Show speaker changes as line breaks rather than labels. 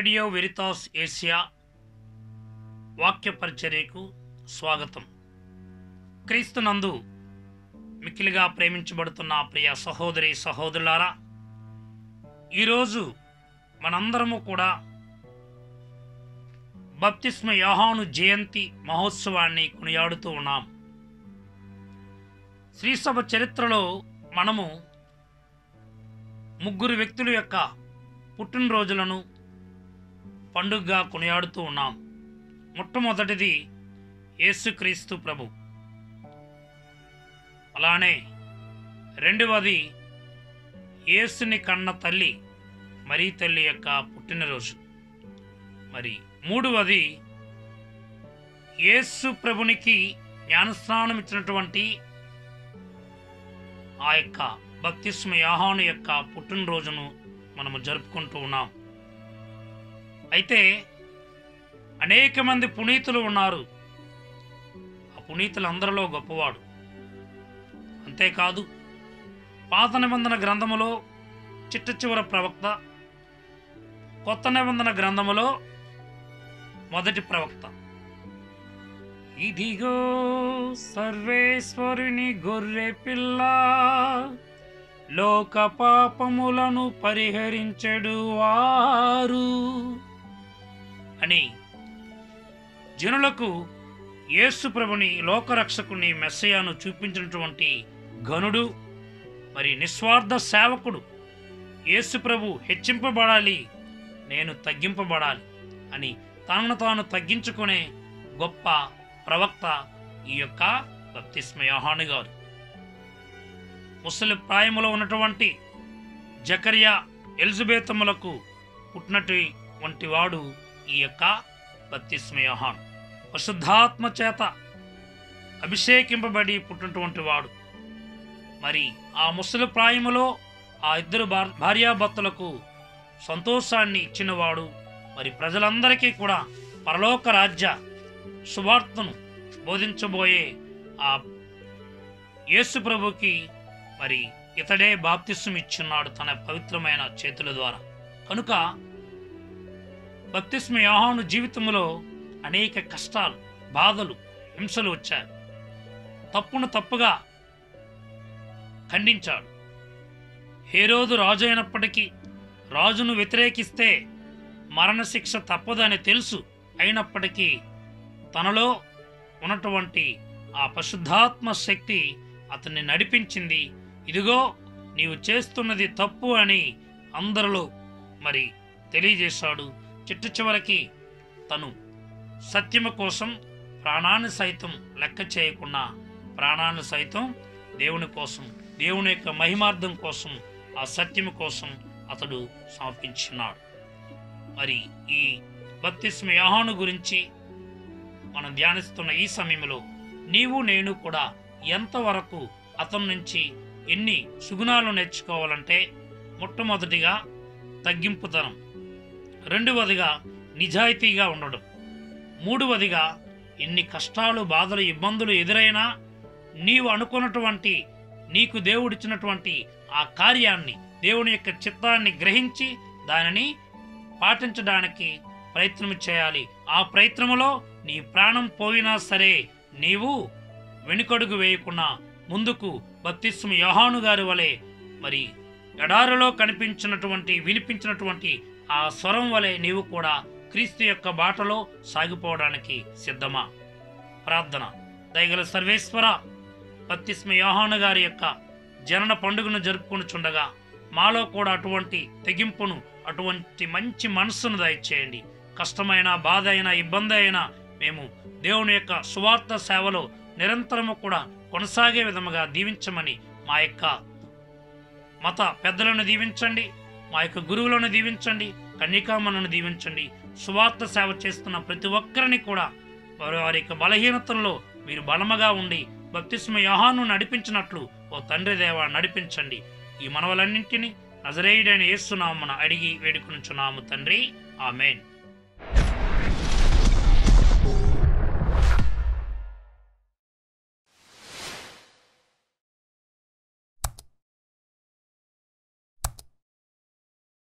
radio Veritas Asia వాక్య పరిచర్యకు స్వాగతం క్రీస్తునందు మిక్కిలిగా ప్రేమించబడుతున్న ప్రియ సహోదరి సహోదరులారా ఈరోజు మనందరము కూడా బప్తిస్మ యోహాను జయంతి మహోత్సవాన్ని కొనియాడుతూ ఉన్నాం శ్రీసభ చరిత్రలో మనము ముగ్గురు వ్యక్తుల యొక్క పుట్టినరోజులను పండుగగా కొనియాడుతూ ఉన్నాం మొట్టమొదటిది యేసుక్రీస్తు ప్రభు అలానే రెండవది యేసుని కన్న తల్లి మరీ తల్లి యొక్క పుట్టినరోజు మరి మూడవది యేసు ప్రభునికి జ్ఞానస్నానం ఇచ్చినటువంటి ఆ యొక్క బప్తిస్మ యాహాను యొక్క పుట్టినరోజును మనము జరుపుకుంటూ ఉన్నాం అయితే అనేక మంది పునీతులు ఉన్నారు ఆ పునీతులందరిలో గొప్పవాడు అంతేకాదు పాత నిబంధన గ్రంథములో చిట్ట చివర ప్రవక్త కొత్త నిబంధన గ్రంథములో మొదటి ప్రవక్త ఇదిగో సర్వేశ్వరుని గొర్రె పిల్ల లోక పాపములను పరిహరించెడు వారు అని జనులకు యేసు ప్రభుని లోకరక్షకుని మెస్సయాను చూపించినటువంటి ఘనుడు మరి నిస్వార్థ సేవకుడు యేసు ప్రభు హెచ్చింపబడాలి నేను తగ్గింపబడాలి అని తనను తాను తగ్గించుకునే గొప్ప ప్రవక్త ఈ యొక్క బప్తిస్మ యోహాను గారు ముసలి ప్రాయములో ఉన్నటువంటి జకరియా ఎలిజబెతములకు పుట్టినటువంటి వాడు ఈ యొక్క బప్తిస్మ యోహాను పరిశుద్ధాత్మ చేత అభిషేకింపబడి పుట్టినటువంటి వాడు మరి ఆ ముసలి ప్రాయములో ఆ ఇద్దరు భార్- భార్యాభర్తలకు సంతోషాన్ని ఇచ్చినవాడు మరి ప్రజలందరికీ కూడా పరలోక రాజ్య సువార్తను బోధించబోయే ఆ యేసు ప్రభుకి మరి ఇతడే బాప్తిస్వం ఇచ్చున్నాడు తన పవిత్రమైన చేతుల ద్వారా కనుక బప్తిస్మ యోహాను జీవితంలో అనేక కష్టాలు బాధలు హింసలు వచ్చాయి తప్పును తప్పుగా ఖండించాడు హేరోదు రాజు అయినప్పటికీ రాజును వ్యతిరేకిస్తే మరణశిక్ష తప్పదని తెలుసు అయినప్పటికీ తనలో ఉన్నటువంటి ఆ పరిశుద్ధాత్మ శక్తి అతన్ని నడిపించింది ఇదిగో నీవు చేస్తున్నది తప్పు అని అందరిలో మరి తెలియజేశాడు చిట్ట చివరికి తను సత్యము కోసం ప్రాణాన్ని సైతం లెక్క చేయకుండా ప్రాణాన్ని సైతం దేవుని కోసం దేవుని యొక్క మహిమార్థం కోసం ఆ సత్యము కోసం అతడు సమర్పించున్నాడు మరి ఈ బప్తిస్మ యోహాను గురించి మనం ధ్యానిస్తున్న ఈ సమయంలో నీవు నేను కూడా ఎంతవరకు అతని నుంచి ఎన్ని సుగుణాలు నేర్చుకోవాలంటే మొట్టమొదటిగా తగ్గింపుతనం రెండవదిగా నిజాయితీగా ఉండడం మూడవదిగా ఎన్ని కష్టాలు బాధలు ఇబ్బందులు ఎదురైనా నీవు అనుకున్నటువంటి నీకు దేవుడిచ్చినటువంటి ఆ కార్యాన్ని దేవుని యొక్క చిత్తాన్ని గ్రహించి దానిని పాటించడానికి ప్రయత్నం చేయాలి ఆ ప్రయత్నములో నీ ప్రాణం పోయినా సరే నీవు వెనుకడుగు వేయకుండా ముందుకు బత్తిస్మ యోహాను గారి వలె మరి ఎడారిలో కనిపించినటువంటి వినిపించినటువంటి ఆ స్వరం వలె నీవు కూడా క్రీస్తు యొక్క బాటలో సాగిపోవడానికి సిద్ధమా ప్రార్థన దయగల సర్వేశ్వర బత్తిస్మ యోహాను గారి యొక్క జనన పండుగను జరుపుకొనుచుండగా మాలో కూడా అటువంటి తెగింపును అటువంటి మంచి మనస్సును దయచేయండి కష్టమైన బాధ అయినా ఇబ్బంది అయినా మేము దేవుని యొక్క సువార్త సేవలో నిరంతరము కూడా కొనసాగే విధముగా దీవించమని మా యొక్క మత పెద్దలను దీవించండి మా యొక్క గురువులను దీవించండి కన్యకామలను దీవించండి సువార్త సేవ చేస్తున్న ప్రతి ఒక్కరిని కూడా వారి వారి యొక్క బలహీనతల్లో మీరు బలముగా ఉండి బప్తిస్మ యోహాను నడిపించినట్లు ఓ తండ్రి దేవ నడిపించండి ఈ మనవలన్నింటినీ నజరేయుడైన యేసునామన అడిగి వేడుకొనుచున్నాము తండ్రి ఆమెన్